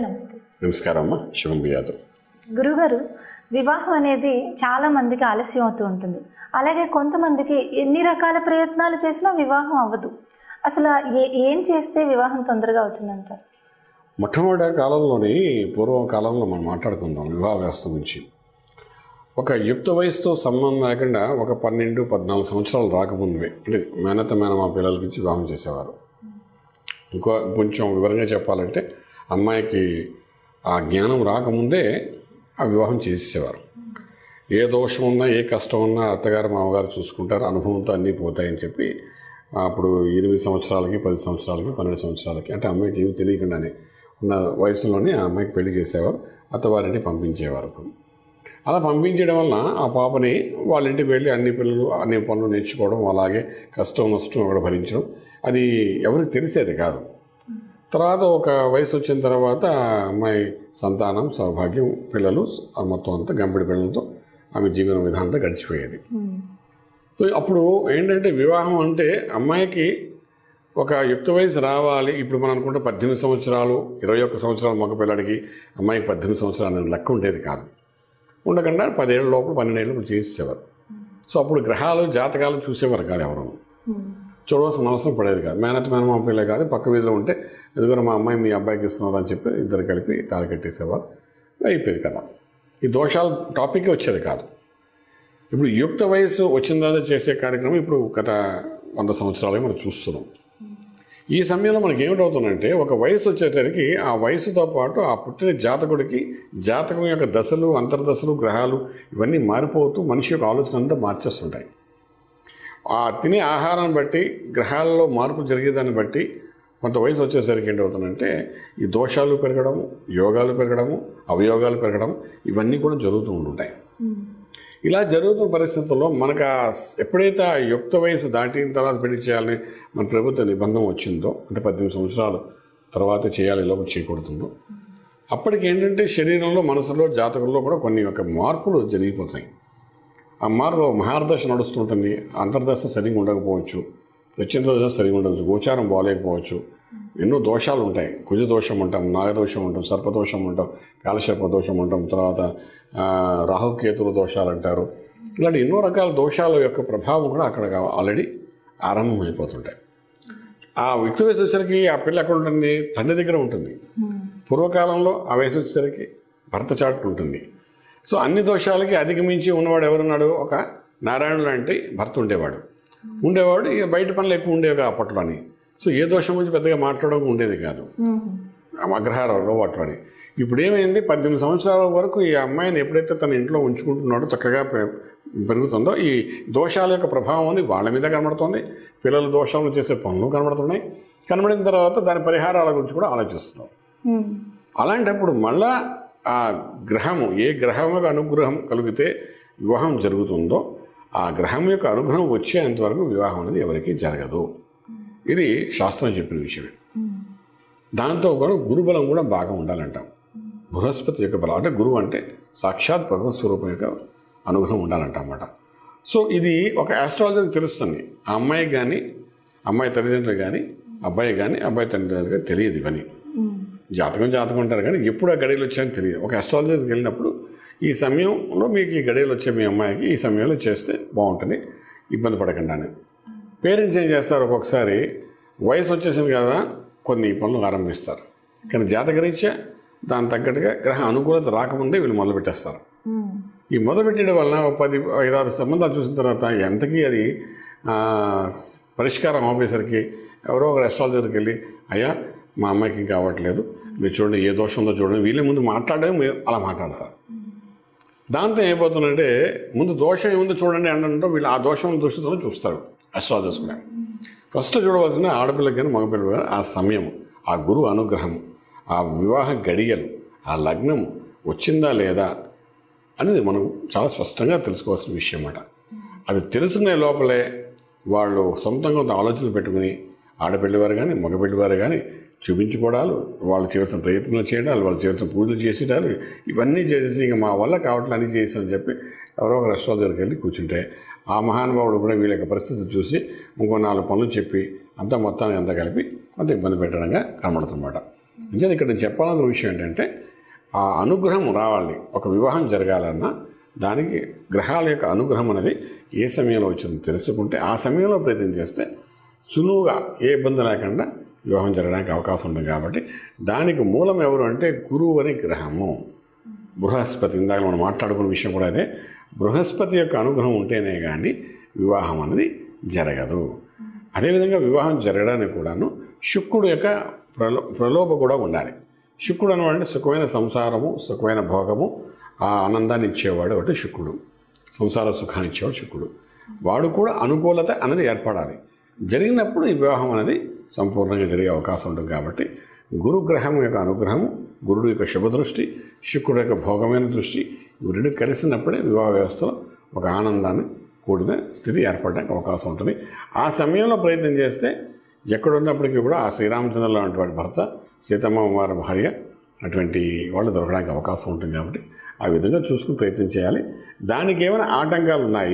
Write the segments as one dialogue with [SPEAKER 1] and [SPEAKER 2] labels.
[SPEAKER 1] నమస్తే
[SPEAKER 2] నమస్కారం అమ్మ శివం యాదవ్
[SPEAKER 1] గురుగారు వివాహం అనేది చాలా మందికి ఆలస్యం అవుతూ ఉంటుంది అలాగే కొంతమందికి ఎన్ని రకాల ప్రయత్నాలు చేసినా వివాహం అవ్వదు అసలు ఏ ఏం చేస్తే వివాహం తొందరగా అవుతుందంటారు
[SPEAKER 2] మొట్టమొదటి కాలంలోని పూర్వం కాలంలో మనం మాట్లాడుకుందాం వివాహ వ్యవస్థ గురించి ఒక యుక్త వయసుతో సంబంధం లేకుండా ఒక పన్నెండు పద్నాలుగు సంవత్సరాలు రాకముందువే అంటే మేనత మేనమా పిల్లలకి ఇచ్చి వివాహం చేసేవారు ఇంకో కొంచెం వివరంగా చెప్పాలంటే అమ్మాయికి ఆ జ్ఞానం రాకముందే ఆ వివాహం చేసేసేవారు ఏ దోషం ఉన్నా ఏ కష్టం ఉన్నా అత్తగారు మామగారు చూసుకుంటారు అనుభవంతో అన్నీ పోతాయని చెప్పి అప్పుడు ఎనిమిది సంవత్సరాలకి పది సంవత్సరాలకి పన్నెండు సంవత్సరాలకి అంటే అమ్మాయికి ఏమి తెలియకుండానే ఉన్న వయసులోనే ఆ అమ్మాయికి పెళ్లి చేసేవారు అత్తవారింటి పంపించేవారు అలా పంపించడం వలన ఆ పాపని వాళ్ళ ఇంటికి వెళ్ళి అన్ని పిల్లలు అన్ని పనులు నేర్చుకోవడం అలాగే కష్టం నష్టం అక్కడ భరించడం అది ఎవరికి తెలిసేది కాదు తర్వాత ఒక వయసు వచ్చిన తర్వాత ఆ అమ్మాయి సంతానం సౌభాగ్యం పిల్లలు ఆ మొత్తం అంతా గంపిడి పిల్లలతో ఆమె జీవన విధానంతో గడిచిపోయేది సో అప్పుడు ఏంటంటే వివాహం అంటే అమ్మాయికి ఒక యుక్త వయసు రావాలి ఇప్పుడు మనం అనుకుంటే పద్దెనిమిది సంవత్సరాలు ఇరవై ఒక్క సంవత్సరాలు మగ పిల్లడికి అమ్మాయికి పద్దెనిమిది సంవత్సరాలు అనే లెక్క ఉండేది కాదు ఉండకుండా పదేళ్ళ లోపల పన్నెండేళ్ళు చేసేవారు సో అప్పుడు గ్రహాలు జాతకాలు చూసేవారు కాదు ఎవరు చూడవలసిన అవసరం పడేది కాదు మేనత్ మేనమా పిల్లే కాదు పక్క వీధిలో ఉంటే ఎదుగురు మా అమ్మాయి మీ అబ్బాయికి ఇస్తున్నారు అని చెప్పి ఇద్దరు కలిపి తాళి కట్టేసేవారు అయిపోయేది కదా ఈ దోషాల టాపిక్ వచ్చేది కాదు ఇప్పుడు యుక్త వయసు వచ్చిన తర్వాత చేసే కార్యక్రమం ఇప్పుడు గత వంద సంవత్సరాలుగా మనం చూస్తున్నాం ఈ సమయంలో మనకి ఏమిటవుతుందంటే ఒక వయసు వచ్చేసరికి ఆ వయసుతో పాటు ఆ పుట్టిన జాతకుడికి జాతకం యొక్క దశలు అంతర్దశలు గ్రహాలు ఇవన్నీ మారిపోతూ మనిషి యొక్క ఆలోచన అంతా మార్చేస్తుంటాయి ఆ తినే ఆహారాన్ని బట్టి గ్రహాలలో మార్పు జరిగేదాన్ని బట్టి కొంత వయసు వచ్చేసరికి ఏంటవుతుందంటే ఈ దోషాలు పెరగడము యోగాలు పెరగడము అవయోగాలు పెరగడం ఇవన్నీ కూడా జరుగుతూ ఉంటుంటాయి ఇలా జరుగుతున్న పరిస్థితుల్లో మనకు ఆ స్- ఎప్పుడైతే ఆ యుక్త వయసు దాటిన తర్వాత పెళ్లి చేయాలని మన ప్రభుత్వ నిబంధన వచ్చిందో అంటే పద్దెనిమిది సంవత్సరాలు తర్వాత చేయాలి లోపల చేయకూడుతుందో అప్పటికి ఏంటంటే శరీరంలో మనసులో జాతకంలో కూడా కొన్ని యొక్క మార్పులు జరిగిపోతాయి ఆ మార్పు మహారదశ నడుస్తుంటుంది అంతర్దశ సరిగా ఉండకపోవచ్చు ప్రత్యంత దశ సరిగా ఉండవచ్చు గోచారం బాగలేకపోవచ్చు ఎన్నో దోషాలు ఉంటాయి కుజ దోషం ఉంటాం నాగదోషం ఉంటాం సర్పదోషం ఉంటాం కాలసర్ప దోషం ఉంటాం తర్వాత ఆ, రాహుకేతుల దోషాలు అంటారు ఇలాంటి ఎన్నో రకాల దోషాల యొక్క ప్రభావం కూడా అక్కడ ఆల్రెడీ ఆరంభమైపోతుంటాయి ఆ వ్యక్తి వయసు వచ్చేసరికి ఆ పిల్ల ఎక్కడ ఉంటుంది తండ్రి దగ్గర ఉంటుంది పూర్వకాలంలో ఆ వయసు వచ్చేసరికి భర్త చాటు ఉంటుంది సో అన్ని దోషాలకి అధిగమించి ఉన్నవాడు ఎవరున్నాడు ఒక నారాయణుడు లాంటి భర్త ఉండేవాడు ఉండేవాడు ఇక బయట పనులు ఎక్కువ ఉండేవి అప్పట్లోని సో ఏ దోషం గురించి పెద్దగా మాట్లాడడం ఉండేది కాదు ఆ అగ్రహారంలో వాటిలోని ఇప్పుడు ఏమైంది పద్దెనిమిది సంవత్సరాల వరకు ఈ అమ్మాయిని ఎప్పుడైతే తన ఇంట్లో ఉంచుకుంటున్నాడో చక్కగా పె- పెరుగుతుందో ఈ దోషాల యొక్క ప్రభావం అనేది వాళ్ళ మీద కనబడుతుంది పిల్లల దోషాలు చేసే పనులు కనబడుతున్నాయి కనబడిన తర్వాత దాని పరిహారాల గురించి కూడా ఆలోచిస్తున్నారు అలాంటప్పుడు మళ్ళా ఆ గ్రహము ఏ గ్రహములకు అనుగ్రహం కలిగితే వివాహం జరుగుతుందో ఆ గ్రహం యొక్క అనుగ్రహం వచ్చేంత వరకు వివాహం అనేది ఎవరికీ జరగదు ఇది శాస్త్రం చెప్పిన విషయమే దాంతో కూడా గురుబలం కూడా బాగా ఉండాలంటాం బృహస్పతి యొక్క బలం అంటే గురువు అంటే సాక్షాత్ భగవత్ స్వరూపం యొక్క అనుగ్రహం ఉండాలంట అన్నమాట సో ఇది ఒక ఆస్ట్రాలజీకి తెలుస్తుంది ఆ అమ్మాయి కానీ అమ్మాయి తల్లిదండ్రులు కానీ అబ్బాయి కానీ అబ్బాయి తల్లిదండ్రులు కానీ తెలియదు ఇవన్నీ జాతకం జాతకం అంటారు కానీ ఎప్పుడు ఆ గడియలు వచ్చాయని తెలియదు ఒక అస్ట్రాలజీకి వెళ్ళినప్పుడు ఈ సమయంలో మీకు ఈ గడియలు వచ్చే మీ అమ్మాయికి ఈ సమయంలో చేస్తే బాగుంటుంది ఇబ్బంది పడకుండా అని పేరెంట్స్ ఏం చేస్తారు ఒక్కొక్కసారి వయసు వచ్చేసింది కదా కొన్ని పనులు ఆరంభిస్తారు కానీ జాతకరీత్యా దాని తగ్గట్టుగా గ్రహ అనుకూలత రాకముందే వీళ్ళు మొదలు పెట్టేస్తారు ఈ మొదలు పెట్టడం వలన ఒక పది ఐదారు సంబంధాలు చూసిన తర్వాత ఎంతకీ అది ఆ, పరిష్కారం అవ్వేసరికి ఎవరో ఒక రెస్టారెంట్ దగ్గరికి వెళ్ళి అయ్యా మా అమ్మాయికి ఇంకా అవ్వట్లేదు మీరు చూడండి ఏ దోషం ఉందో చూడండి వీళ్ళే ముందు మాట్లాడడం మీరు అలా మాట్లాడతారు దాంతో ఏమైపోతుందంటే ముందు దోషం ఏముందో చూడండి అంటే వీళ్ళు ఆ దోషం దృష్టితో చూస్తారు అస్ట్రాలజర్స్ కూడా ఫస్ట్ చూడవలసిన ఆడపిల్లకి కానీ మగపిల్లకి కానీ ఆ సమయం ఆ గురువు అనుగ్రహం ఆ వివాహ గడియలు ఆ లగ్నం వచ్చిందా లేదా అనేది మనం చాలా స్పష్టంగా తెలుసుకోవాల్సిన విషయం అన్నమాట అది తెలుసుకునే లోపలే వాళ్ళు సొంతంగా కొంత ఆలోచనలు పెట్టుకుని ఆడపిల్లివారు కానీ మగపిల్లివారు కానీ చూపించుకోవడాలు వాళ్ళు చేయాల్సిన ప్రయత్నాలు చేయడాలు వాళ్ళు చేయాల్సిన పూజలు చేసేటాలు ఇవన్నీ చేసేసి ఇంకా మా వల్ల కావట్లే అన్నీ చేసి అని చెప్పి ఎవరో ఒక రెస్టారెంట్ దగ్గరికి వెళ్ళి కూర్చుంటే ఆ మహానుభావుడు కూడా వీళ్ళ యొక్క పరిస్థితి చూసి ఇంకో నాలుగు పనులు చెప్పి అంతా మొత్తాన్ని అంతా కలిపి కొంత ఇబ్బంది పెట్టడంగా కనబడుతుందన్నమాట నిజంగా ఇక్కడ నేను చెప్పాలన్న విషయం ఏంటంటే ఆ అనుగ్రహం రావాలి ఒక వివాహం జరగాలన్నా దానికి గ్రహాల యొక్క అనుగ్రహం అనేది ఏ సమయంలో వచ్చిందో తెలుసుకుంటే ఆ సమయంలో ప్రయత్నం చేస్తే సులువుగా ఏ ఇబ్బంది లేకుండా వివాహం జరగడానికి అవకాశం ఉంటుంది కాబట్టి దానికి మూలం ఎవరు అంటే గురువు అనే గ్రహము బృహస్పతి ఇందాక మనం మాట్లాడుకున్న విషయం కూడా అదే బృహస్పతి యొక్క అనుగ్రహం ఉంటేనే కానీ వివాహం అనేది జరగదు అదేవిధంగా వివాహం జరగడానికి కూడాను శుక్రుడు యొక్క ప్రలో ప్రలోభ కూడా ఉండాలి శుక్రుడు అనవాడంటే సుఖమైన సంసారము సుఖమైన భోగము ఆ ఆనందాన్ని ఇచ్చేవాడు ఒకటి శుక్రుడు సంసార సుఖాన్ని ఇచ్చేవాడు శుక్రుడు వాడు కూడా అనుకూలత అనేది ఏర్పడాలి జరిగినప్పుడు ఈ వివాహం అనేది సంపూర్ణంగా జరిగే అవకాశం ఉంటుంది కాబట్టి గురుగ్రహం యొక్క అనుగ్రహము గురుడు యొక్క శుభదృష్టి శుక్రుడు యొక్క భోగమైన దృష్టి ఇవి రెండు కలిసినప్పుడే వివాహ వ్యవస్థలో ఒక ఆనందాన్ని కూడిన స్థితి ఏర్పడడానికి అవకాశం ఉంటుంది ఆ సమయంలో ప్రయత్నం చేస్తే ఎక్కడున్నప్పటికీ కూడా ఆ శ్రీరామచంద్రులు అటువంటి భర్త సీతమ్మ వారి భార్య అటువంటి వాళ్ళు దొరకడానికి అవకాశం ఉంటుంది కాబట్టి ఆ విధంగా చూసుకుని ప్రయత్నం చేయాలి దానికి ఏమైనా ఆటంకాలు ఉన్నాయి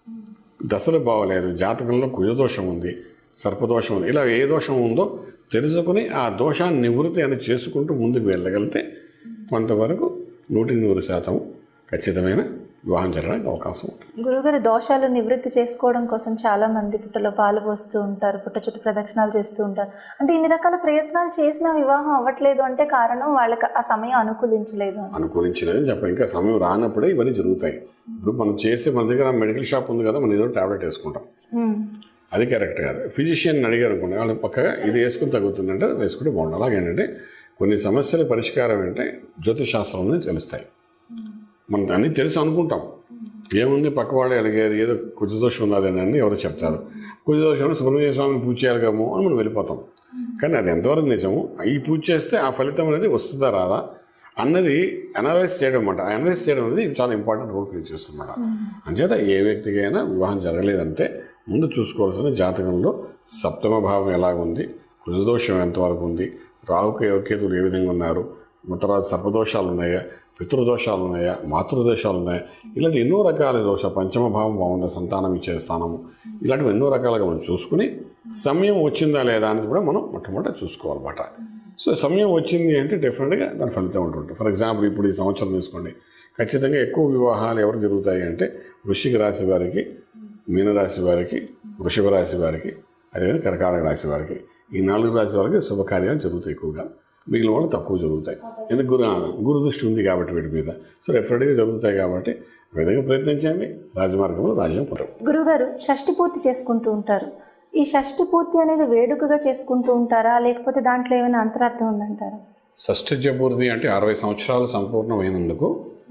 [SPEAKER 2] దశలు బాగోలేదు జాతకంలో కుజదోషం ఉంది సర్పదోషం ఉంది ఇలా ఏ దోషం ఉందో తెలుసుకుని ఆ దోషాన్ని నివృత్తి అని చేసుకుంటూ ముందుకు వెళ్ళగలిగితే కొంతవరకు నూటికి నూరు శాతం ఖచ్చితమైన వివాహం జరగడానికి అవకాశం ఉంటుంది
[SPEAKER 1] గురుగారు దోషాలు నివృత్తి చేసుకోవడం కోసం చాలా మంది పుట్టలో పాలు పోస్తూ ఉంటారు పుట్ట చుట్టూ ప్రదక్షిణాలు చేస్తూ ఉంటారు అంటే ఇన్ని రకాల ప్రయత్నాలు చేసినా వివాహం అవ్వట్లేదు అంటే కారణం వాళ్ళకి ఆ సమయం అనుకూలించలేదు అని.
[SPEAKER 2] అనుకూలించలేదని చెప్పండి ఇంకా సమయం రానప్పుడే ఇవన్నీ జరుగుతాయి ఇప్పుడు మనం చేసే మన దగ్గర మెడికల్ షాప్ ఉంది కదా మనం ఏదో టాబ్లెట్ వేసుకుంటాం
[SPEAKER 1] ఉమ్.
[SPEAKER 2] అది కరెక్ట్ కాదు ఫిజిషియన్ అడిగారు అనుకోండి వాళ్ళు పక్కగా ఇది వేసుకుని తగ్గుతుందంటే వేసుకుంటే బాగుంది అలాగేంటంటే కొన్ని సమస్యల పరిష్కారం అంటే జ్యోతిషాస్త్రంలో తెలుస్తాయి మనకు అన్నీ తెలుసు అనుకుంటాం ఏముంది పక్క వాళ్ళు అడిగారు ఏదో కుజదోషం ఉన్నదని అని ఎవరు చెప్తారు కుజదోషం సుబ్రహ్మణ్య స్వామిని పూజ చేయాలి కమో అని మనం వెళ్ళిపోతాం కానీ అది ఎంతవరకు నిజము ఈ పూజ చేస్తే ఆ ఫలితం అనేది వస్తుందా రాదా అన్నది అనలైజ్ చేయడం అన్నమాట ఆ అనలైజ్ చేయడం అనేది చాలా ఇంపార్టెంట్ రోల్ ప్లే చేస్తుందన్నమాట అంచేత ఏ వ్యక్తికైనా వివాహం జరగలేదంటే ముందు చూసుకోవాల్సిన జాతకంలో సప్తమ భావం ఎలాగుంది కుజదోషం ఎంతవరకు ఉంది రాహుక యోగ్యతలు ఏ విధంగా ఉన్నారు తర్వాత సర్పదోషాలు ఉన్నాయా పితృదోషాలు ఉన్నాయా మాతృదోషాలు ఉన్నాయా ఇలాంటి ఎన్నో రకాల దోష పంచమ భావం బాగుందా సంతానం ఇచ్చే స్థానము ఇలాంటివి ఎన్నో రకాలుగా మనం చూసుకుని సమయం వచ్చిందా లేదా అనేది కూడా మనం మొట్టమొదట చూసుకోవాలన్నమాట సో సమయం వచ్చింది అంటే డెఫినెట్గా దాని ఫలితం ఉంటుంది ఫర్ ఎగ్జాంపుల్ ఇప్పుడు ఈ సంవత్సరం తీసుకోండి ఖచ్చితంగా ఎక్కువ వివాహాలు ఎవరు జరుగుతాయి అంటే వృశ్చిక రాశి వారికి మీనరాశి వారికి వృషభ రాశి వారికి అదేవిధంగా కర్కాటక రాశి వారికి ఈ నాలుగు రాశి వారికి శుభకార్యాలు జరుగుతాయి ఎక్కువగా మిగిలిన వాళ్ళు తక్కువ జరుగుతాయి ఎందుకు గురు గురు దృష్టి ఉంది కాబట్టి వీటి మీద సో డెఫినెట్గా జరుగుతాయి కాబట్టి ఆ విధంగా ప్రయత్నించండి రాజమార్గంలో రాజ్యం పుట్టం
[SPEAKER 1] గురుగారు షష్టి పూర్తి చేసుకుంటూ ఉంటారు ఈ షష్టి పూర్తి అనేది వేడుకగా చేసుకుంటూ ఉంటారా లేకపోతే దాంట్లో ఏమైనా అంతరార్థం ఉందంటారా
[SPEAKER 2] షష్ఠిజ్య పూర్తి అంటే అరవై సంవత్సరాలు సంపూర్ణమైనందుకు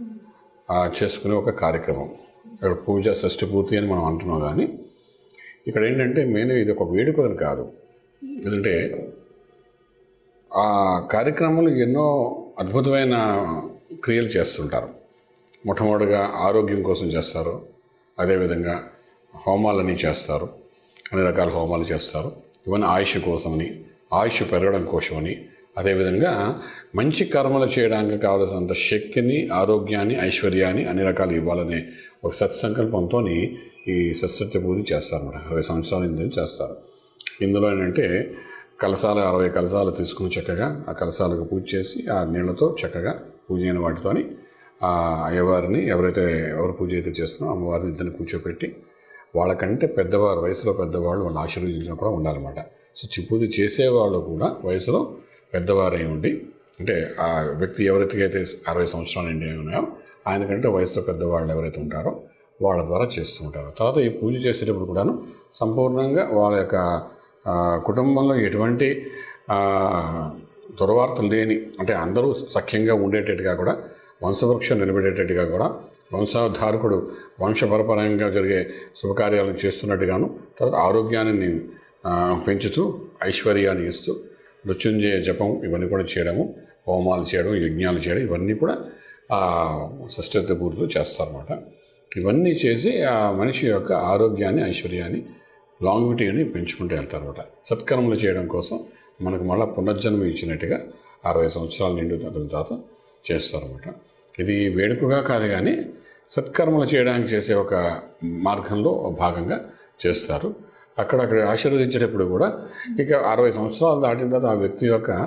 [SPEAKER 2] ఆ, చేసుకునే ఒక కార్యక్రమం ఇక్కడ పూజ షష్ఠి పూర్తి అని మనం అంటున్నాం కానీ ఇక్కడ ఏంటంటే మెయిన్ ఇది ఒక వేడుక అని కాదు ఎందుకంటే ఆ కార్యక్రమంలో ఎన్నో అద్భుతమైన క్రియలు చేస్తుంటారు మొట్టమొదటిగా ఆరోగ్యం కోసం చేస్తారు అదేవిధంగా హోమాలని చేస్తారు అన్ని రకాల హోమాలు చేస్తారు ఇవన్నీ ఆయుష్ కోసమని ఆయుష్ పెరగడం కోసమని అదేవిధంగా మంచి కర్మలు చేయడానికి కావలసినంత శక్తిని ఆరోగ్యాన్ని ఐశ్వర్యాన్ని అన్ని రకాలు ఇవ్వాలనే ఒక సత్సంకల్పంతో ఈ సత్సత్య పూజ చేస్తారన్నమాట అరవై సంవత్సరాల నుంచి చేస్తారు ఇందులో ఏంటంటే కలసాలు అరవై కలసాలు తీసుకుని చక్కగా ఆ కలసాలకు పూజ చేసి ఆ నీళ్లతో చక్కగా పూజ అయిన వాటితోని ఆ అయ్యవారిని ఎవరైతే ఎవరు పూజ అయితే చేస్తున్నారో అమ్మవారిని ఇద్దరిని కూర్చోపెట్టి వాళ్ళకంటే పెద్దవారు వయసులో పెద్దవాళ్ళు వాళ్ళు ఆశీర్వదించడం కూడా ఉండాలన్నమాట సో చి- పూజ చేసేవాళ్ళు కూడా వయసులో పెద్దవారై ఉండి అంటే ఆ వ్యక్తి ఎవరైతే అయితే అరవై సంవత్సరాలు నిండి ఉన్నాయో ఆయనకంటే వయసులో పెద్దవాళ్ళు ఎవరైతే ఉంటారో వాళ్ళ ద్వారా చేస్తూ ఉంటారు తర్వాత ఈ పూజ చేసేటప్పుడు కూడాను సంపూర్ణంగా వాళ్ళ యొక్క ఆ, కుటుంబంలో ఎటువంటి ఆ, దుర్వార్తలు లేని అంటే అందరూ సఖ్యంగా ఉండేటట్టుగా కూడా వంశవృక్షం నిలబెట్టేటట్టుగా కూడా వంశాధారకుడు వంశపరపరంగా జరిగే శుభకార్యాలను చేస్తున్నట్టుగాను తర్వాత ఆరోగ్యాన్ని ఆ, పెంచుతూ ఐశ్వర్యాన్ని ఇస్తూ మృత్యుంజయ జపం ఇవన్నీ కూడా చేయడము హోమాలు చేయడం యజ్ఞాలు చేయడం ఇవన్నీ కూడా ఆ షష్ఠత పూర్తిలో చేస్తారన్నమాట ఇవన్నీ చేసి ఆ మనిషి యొక్క ఆరోగ్యాన్ని ఐశ్వర్యాన్ని లాంగ్విటీని పెంచుకుంటూ వెళ్తారన్నమాట సత్కర్మలు చేయడం కోసం మనకు మళ్ళీ పునర్జన్మ ఇచ్చినట్టుగా అరవై సంవత్సరాల నిండు తర్వాత చేస్తారన్నమాట ఇది వేడుకగా కాదు కానీ సత్కర్మలు చేయడానికి చేసే ఒక మార్గంలో ఒక భాగంగా చేస్తారు అక్కడక్కడ ఆశీర్వదించేటప్పుడు కూడా ఇక అరవై సంవత్సరాలు దాటిన తర్వాత ఆ వ్యక్తి యొక్క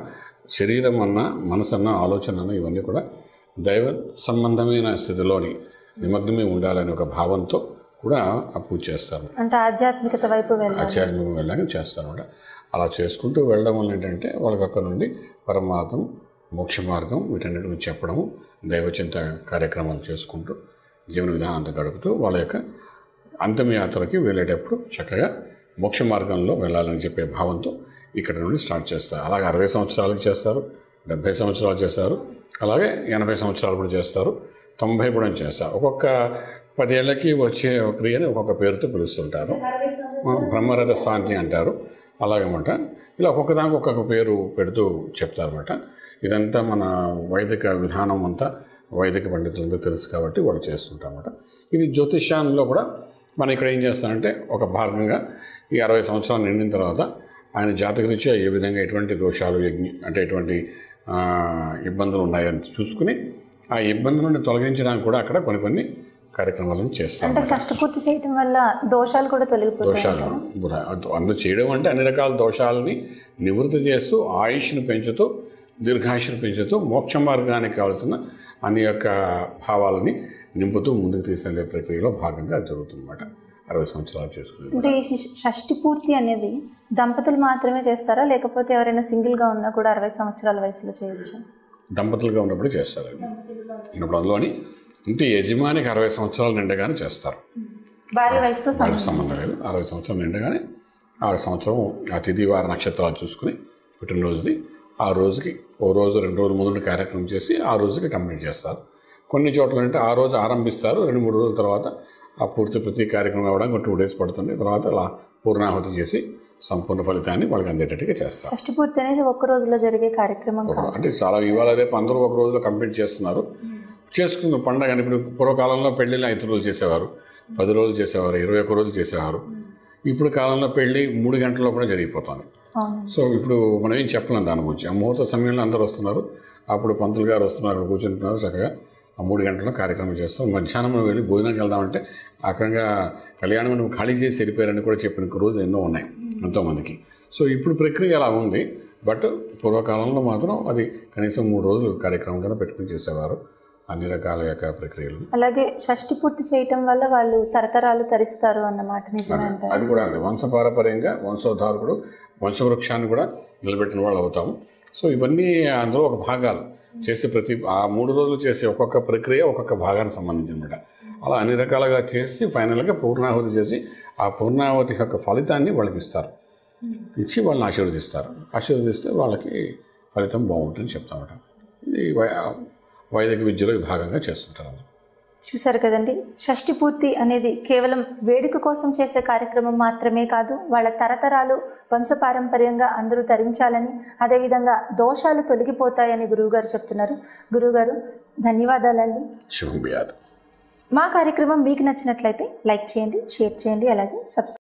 [SPEAKER 2] శరీరం అన్న మనసు అన్న ఆలోచన అన్న ఇవన్నీ కూడా దైవ సంబంధమైన స్థితిలోని నిమగ్నమై ఉండాలనే ఒక భావంతో కూడా ఆ పూజ చేస్తారు
[SPEAKER 1] అంటే ఆధ్యాత్మికత వైపు వెళ్ళాలి
[SPEAKER 2] ఆధ్యాత్మికం వెళ్ళాక చేస్తారన్నమాట అలా చేసుకుంటూ వెళ్ళడం వల్ల ఏంటంటే వాళ్ళకి అక్కడ నుండి పరమార్థం మోక్ష మార్గం వీటన్నిటి గురించి చెప్పడము దైవచింత కార్యక్రమాలు చేసుకుంటూ జీవన విధానం అంతా గడుపుతూ వాళ్ళ యొక్క అంతిమయాత్రకి వెళ్ళేటప్పుడు చక్కగా మోక్ష మార్గంలో వెళ్ళాలని చెప్పే భావంతో ఇక్కడ నుండి స్టార్ట్ చేస్తారు అలాగే అరవై సంవత్సరాలకు చేస్తారు డెబ్భై సంవత్సరాలు చేస్తారు అలాగే ఎనభై సంవత్సరాలు కూడా చేస్తారు తొంభై కూడా చేస్తారు ఒక్కొక్క పదేళ్లకి వచ్చే క్రియని ఒక్కొక్క పేరుతో పిలుస్తుంటారు బ్రహ్మరథ శాంతి అంటారు అలాగనమాట ఇలా ఒక్కొక్క దానికి ఒక్కొక్క పేరు పెడుతూ చెప్తారన్నమాట ఇదంతా మన వైదిక విధానం అంతా వైదిక పండితులంతా తెలుసు కాబట్టి వాళ్ళు చేస్తుంటారన్నమాట ఇది జ్యోతిష్యాన్లో కూడా మనం ఇక్కడ ఏం చేస్తామంటే ఒక భాగంగా ఈ అరవై సంవత్సరాలు నిండిన తర్వాత ఆయన జాతకరీత్యా ఏ విధంగా ఎటువంటి దోషాలు యజ్ఞ అంటే ఎటువంటి ఆ, ఇబ్బందులు ఉన్నాయని చూసుకుని ఆ ఇబ్బంది నుండి తొలగించడానికి కూడా అక్కడ కొన్ని కొన్ని కార్యక్రమాలను చేస్తాం
[SPEAKER 1] అంటే షష్ఠపూర్తి చేయటం వల్ల దోషాలు కూడా తొలగిపోతాయి
[SPEAKER 2] దోషాలు బుధ- అందులో చేయడం అంటే అన్ని రకాల దోషాలని నివృత్తి చేస్తూ ఆయుష్ను పెంచుతూ దీర్ఘాయుష్ను పెంచుతూ మోక్ష మార్గానికి కావాల్సిన అన్ని యొక్క భావాలని నింపుతూ ముందుకు తీసుకెళ్లే ప్రక్రియలో భాగంగా అది జరుగుతుందన్నమాట అరవై సంవత్సరాలు చేసుకునేది
[SPEAKER 1] అంటే ఈ షష్- షష్ఠి పూర్తి అనేది దంపతులు మాత్రమే చేస్తారా లేకపోతే ఎవరైనా సింగిల్గా ఉన్నా కూడా అరవై సంవత్సరాల వయసులో చేయొచ్చు
[SPEAKER 2] దంపతులుగా ఉన్నప్పుడు చేస్తారు అది ఇప్పుడు అందులోని ఇంటి యజమానికి అరవై సంవత్సరాలు నిండగానే చేస్తారు
[SPEAKER 1] భార్య వయసుతో సమ-
[SPEAKER 2] వారికి సంబంధం లేదు అరవై సంవత్సరాలు నిండగానే ఆ సంవత్సరం ఆ తిథి వార నక్షత్రాలు చూసుకుని పుట్టినరోజుది ఆ రోజుకి ఓ రోజు రెండు రోజుల ముందు కార్యక్రమం చేసి ఆ రోజుకి కంప్లీట్ చేస్తారు కొన్ని చోట్ల అంటే ఆ రోజు ఆరంభిస్తారు రెండు మూడు రోజుల తర్వాత ఆ పూర్తి ప్రతి కార్యక్రమం అవ్వడానికి టూ డేస్ పడుతుంది తర్వాత అలా పూర్ణాహుతి చేసి సంపూర్ణ ఫలితాన్ని వాళ్ళకి అందేటట్టుగా చేస్తారు
[SPEAKER 1] షష్ఠి పూర్తి అనేది ఒక్క రోజులో జరిగే కార్యక్రమం కాదు
[SPEAKER 2] అంటే చాలా ఇవాళ రేపు అందరూ ఒక రోజులో కంప్లీట్ చేస్తున్నారు చేసుకున్న పండగ అని ఇప్పుడు పూర్వకాలంలో పెళ్ళిళ్ళు ఐదు రోజులు చేసేవారు పది రోజులు చేసేవారు ఇరవై ఒక్క రోజులు చేసేవారు ఇప్పుడు కాలంలో పెళ్ళి మూడు గంటల్లో కూడా జరిగిపోతుంది
[SPEAKER 1] అవును
[SPEAKER 2] సో ఇప్పుడు మనం ఏం చెప్పలేం దాని గురించి ఆ ముహూర్త సమయంలో అందరూ వస్తున్నారు అప్పుడు పంతులు గారు వస్తున్నారు అక్కడ కూర్చుంటున్నారు చక్కగా ఆ మూడు గంటల్లో కార్యక్రమం చేస్తాం మధ్యాహ్నం మనం వెళ్ళి భోజనానికి వెళ్దామంటే అక్కడంగా కళ్యాణం మనం ఖాళీ చేసి వెళ్ళిపోయారని కూడా చెప్పిన రోజులు ఎన్నో ఉన్నాయి ఎంతోమందికి సో ఇప్పుడు ప్రక్రియ అలా ఉంది బట్ పూర్వకాలంలో మాత్రం అది కనీసం మూడు రోజులు కార్యక్రమం కింద పెట్టుకుని చేసేవారు అన్ని రకాల యొక్క ప్రక్రియలు
[SPEAKER 1] అలాగే షష్ఠి పూర్తి చేయటం వల్ల వాళ్ళు తరతరాలు తరిస్తారు అన్నమాట నిజమే అంటారు
[SPEAKER 2] అది కూడా అంతే వంశపారపర్యంగా వంశోద్ధారకుడు వంశవృక్షాన్ని కూడా నిలబెట్టిన వాళ్ళు అవుతాము సో ఇవన్నీ అందులో ఒక భాగాలు చేసే ప్రతి ఆ మూడు రోజులు చేసే ఒక్కొక్క ప్రక్రియ ఒక్కొక్క భాగానికి సంబంధించినమాట అలా అన్ని రకాలుగా చేసి ఫైనల్గా పూర్ణాహుతి చేసి ఆ పూర్ణాహుతి యొక్క ఫలితాన్ని వాళ్ళకి ఇస్తారు ఇచ్చి వాళ్ళని ఆశీర్వదిస్తారు ఆశీర్వదిస్తే వాళ్ళకి ఫలితం బాగుంటుందని చెప్తామట ఇది వై- వైదిక విద్యలో ఈ భాగంగా చేస్తుంటారు అందరూ.
[SPEAKER 1] చూసారు కదండి షష్ఠి పూర్తి అనేది కేవలం వేడుక కోసం చేసే కార్యక్రమం మాత్రమే కాదు వాళ్ళ తరతరాలు వంశపారంపర్యంగా అందరూ తరించాలని అదేవిధంగా దోషాలు తొలగిపోతాయని గురువుగారు చెప్తున్నారు గురువుగారు ధన్యవాదాలండి
[SPEAKER 2] శుభం బియాదు
[SPEAKER 1] మా కార్యక్రమం మీకు నచ్చినట్లయితే లైక్ చేయండి షేర్ చేయండి అలాగే సబ్స్క్రైబ్